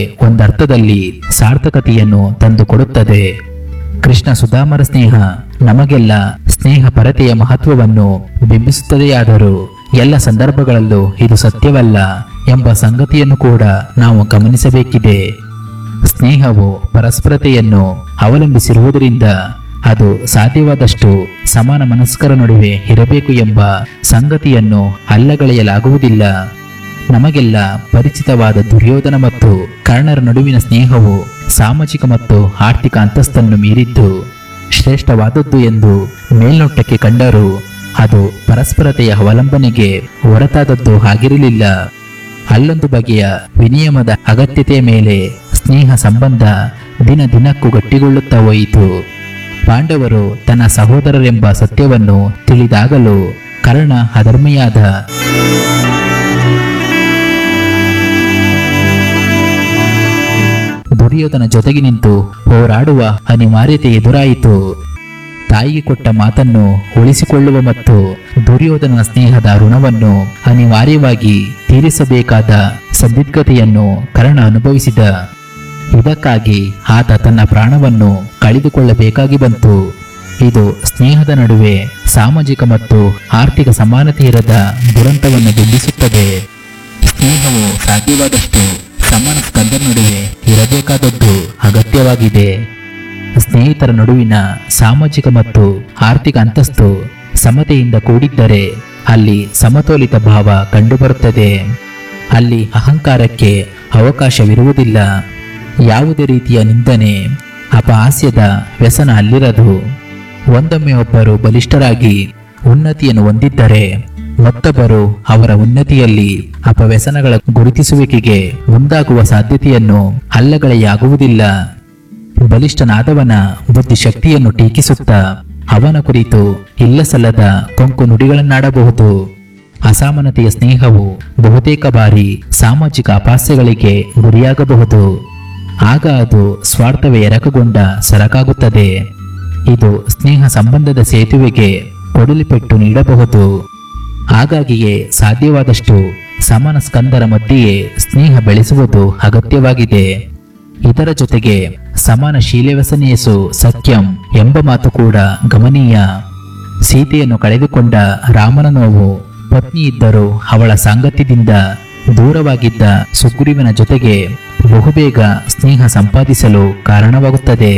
ಒಂದರ್ಥದಲ್ಲಿ ಸಾರ್ಥಕತೆಯನ್ನು ತಂದುಕೊಡುತ್ತದೆ ಕೃಷ್ಣ ಸುಧಾಮರ ಸ್ನೇಹ ನಮಗೆಲ್ಲ ಸ್ನೇಹ ಪರತೆಯ ಮಹತ್ವವನ್ನು ಬಿಂಬಿಸುತ್ತದೆಯಾದರೂ ಎಲ್ಲ ಸಂದರ್ಭಗಳಲ್ಲೂ ಇದು ಸತ್ಯವಲ್ಲ ಎಂಬ ಸಂಗತಿಯನ್ನು ಕೂಡ ನಾವು ಗಮನಿಸಬೇಕಿದೆ ಸ್ನೇಹವು ಪರಸ್ಪರತೆಯನ್ನು ಅವಲಂಬಿಸಿರುವುದರಿಂದ ಅದು ಸಾಧ್ಯವಾದಷ್ಟು ಸಮಾನ ಮನಸ್ಕರ ನಡುವೆ ಇರಬೇಕು ಎಂಬ ಸಂಗತಿಯನ್ನು ಅಲ್ಲಗಳೆಯಲಾಗುವುದಿಲ್ಲ ನಮಗೆಲ್ಲ ಪರಿಚಿತವಾದ ದುರ್ಯೋಧನ ಮತ್ತು ಕರ್ಣರ ನಡುವಿನ ಸ್ನೇಹವು ಸಾಮಾಜಿಕ ಮತ್ತು ಆರ್ಥಿಕ ಅಂತಸ್ತನ್ನು ಮೀರಿದ್ದು ಶ್ರೇಷ್ಠವಾದದ್ದು ಎಂದು ಮೇಲ್ನೋಟಕ್ಕೆ ಕಂಡರೂ ಅದು ಪರಸ್ಪರತೆಯ ಅವಲಂಬನೆಗೆ ಹೊರತಾದದ್ದು ಆಗಿರಲಿಲ್ಲ ಅಲ್ಲೊಂದು ಬಗೆಯ ವಿನಿಯಮದ ಅಗತ್ಯತೆಯ ಮೇಲೆ ಸ್ನೇಹ ಸಂಬಂಧ ದಿನ ದಿನಕ್ಕೂ ಗಟ್ಟಿಗೊಳ್ಳುತ್ತಾ ಹೋಯಿತು ಪಾಂಡವರು ತನ್ನ ಸಹೋದರರೆಂಬ ಸತ್ಯವನ್ನು ತಿಳಿದಾಗಲೂ ಕರ್ಣ ಅಧರ್ಮಿಯಾದ ದುರ್ಯೋಧನ ಜೊತೆಗೆ ನಿಂತು ಹೋರಾಡುವ ಅನಿವಾರ್ಯತೆ ಎದುರಾಯಿತು ತಾಯಿಗೆ ಕೊಟ್ಟ ಮಾತನ್ನು ಉಳಿಸಿಕೊಳ್ಳುವ ಮತ್ತು ದುರ್ಯೋಧನನ ಸ್ನೇಹದ ಋಣವನ್ನು ಅನಿವಾರ್ಯವಾಗಿ ತೀರಿಸಬೇಕಾದ ಸಂದಿಗ್ಧತೆಯನ್ನು ಕರ್ಣ ಅನುಭವಿಸಿದ ಇದಕ್ಕಾಗಿ ಆತ ತನ್ನ ಪ್ರಾಣವನ್ನು ಕಳೆದುಕೊಳ್ಳಬೇಕಾಗಿ ಬಂತು ಇದು ಸ್ನೇಹದ ನಡುವೆ ಸಾಮಾಜಿಕ ಮತ್ತು ಆರ್ಥಿಕ ಸಮಾನತೆ ಇರದ ದುರಂತವನ್ನು ಬಿಂಬಿಸುತ್ತದೆ ಸ್ನೇಹವು ಸಾಧ್ಯವಾದಷ್ಟು ಸಮಾನ ಸ್ಕಂದರ ನಡುವೆ ಇರಬೇಕಾದದ್ದು ಅಗತ್ಯವಾಗಿದೆ ಸ್ನೇಹಿತರ ನಡುವಿನ ಸಾಮಾಜಿಕ ಮತ್ತು ಆರ್ಥಿಕ ಅಂತಸ್ತು ಸಮತೆಯಿಂದ ಕೂಡಿದ್ದರೆ ಅಲ್ಲಿ ಸಮತೋಲಿತ ಭಾವ ಕಂಡುಬರುತ್ತದೆ ಅಲ್ಲಿ ಅಹಂಕಾರಕ್ಕೆ ಅವಕಾಶವಿರುವುದಿಲ್ಲ ಯಾವುದೇ ರೀತಿಯ ನಿಂದನೆ ಅಪಹಾಸ್ಯದ ವ್ಯಸನ ಅಲ್ಲಿರದು ಒಂದೊಮ್ಮೆ ಒಬ್ಬರು ಬಲಿಷ್ಠರಾಗಿ ಉನ್ನತಿಯನ್ನು ಹೊಂದಿದ್ದರೆ ಮತ್ತೊಬ್ಬರು ಅವರ ಉನ್ನತಿಯಲ್ಲಿ ಅಪವ್ಯಸನಗಳ ಗುರುತಿಸುವಿಕೆಗೆ ಮುಂದಾಗುವ ಸಾಧ್ಯತೆಯನ್ನು ಅಲ್ಲಗಳೆಯಾಗುವುದಿಲ್ಲ ಬಲಿಷ್ಠನಾದವನ ಬುದ್ಧಿಶಕ್ತಿಯನ್ನು ಟೀಕಿಸುತ್ತಾ ಅವನ ಕುರಿತು ಇಲ್ಲಸಲ್ಲದ ಕೊಂಕು ನುಡಿಗಳನ್ನಾಡಬಹುದು ಅಸಮಾನತೆಯ ಸ್ನೇಹವು ಬಹುತೇಕ ಬಾರಿ ಸಾಮಾಜಿಕ ಅಪಾಸ್ಯಗಳಿಗೆ ಗುರಿಯಾಗಬಹುದು ಆಗ ಅದು ಸ್ವಾರ್ಥವೇ ಎರಕಗೊಂಡ ಸರಕಾಗುತ್ತದೆ ಇದು ಸ್ನೇಹ ಸಂಬಂಧದ ಸೇತುವೆಗೆ ಕೊಡಲಿಪೆಟ್ಟು ನೀಡಬಹುದು ಹಾಗಾಗಿಯೇ ಸಾಧ್ಯವಾದಷ್ಟು ಸಮಾನ ಸ್ಕಂದರ ಮಧ್ಯೆಯೇ ಸ್ನೇಹ ಬೆಳೆಸುವುದು ಅಗತ್ಯವಾಗಿದೆ ಇದರ ಜೊತೆಗೆ ಸಮಾನ ಶೀಲವ್ಯಸನಿಯಸು ಸತ್ಯಂ ಎಂಬ ಮಾತು ಕೂಡ ಗಮನೀಯ ಸೀತೆಯನ್ನು ಕಳೆದುಕೊಂಡ ರಾಮನ ನೋವು ಪತ್ನಿ ಇದ್ದರೂ ಅವಳ ಸಾಂಗತ್ಯದಿಂದ ದೂರವಾಗಿದ್ದ ಸುಗ್ರೀವನ ಜೊತೆಗೆ ಬಹುಬೇಗ ಸ್ನೇಹ ಸಂಪಾದಿಸಲು ಕಾರಣವಾಗುತ್ತದೆ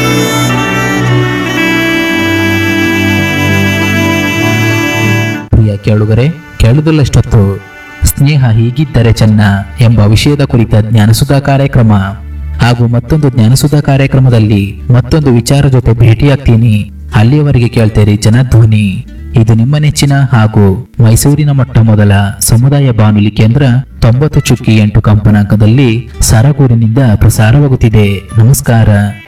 ಪ್ರಿಯ ಕೇಳುಗರೆ ಕೇಳುವುದಲ್ಲಷ್ಟೊತ್ತು ಸ್ನೇಹ ಹೀಗಿದ್ದರೆ ಚೆನ್ನ ಎಂಬ ವಿಷಯದ ಕುರಿತ ಜ್ಞಾನಸುಧಾ ಕಾರ್ಯಕ್ರಮ ಹಾಗೂ ಮತ್ತೊಂದು ಜ್ಞಾನಸುಧಾ ಕಾರ್ಯಕ್ರಮದಲ್ಲಿ ಮತ್ತೊಂದು ವಿಚಾರ ಜೊತೆ ಭೇಟಿಯಾಗ್ತೀನಿ ಅಲ್ಲಿಯವರೆಗೆ ಕೇಳ್ತೇರಿ ಜನಧ್ವನಿ ಇದು ನಿಮ್ಮ ನೆಚ್ಚಿನ ಹಾಗೂ ಮೈಸೂರಿನ ಮೊಟ್ಟ ಮೊದಲ ಸಮುದಾಯ ಬಾನುಲಿ ಕೇಂದ್ರ ತೊಂಬತ್ತು ಚುಕ್ಕಿ ಎಂಟು ಕಂಪನಾಂಕದಲ್ಲಿ ಸರಗೂರಿನಿಂದ ಪ್ರಸಾರವಾಗುತ್ತಿದೆ ನಮಸ್ಕಾರ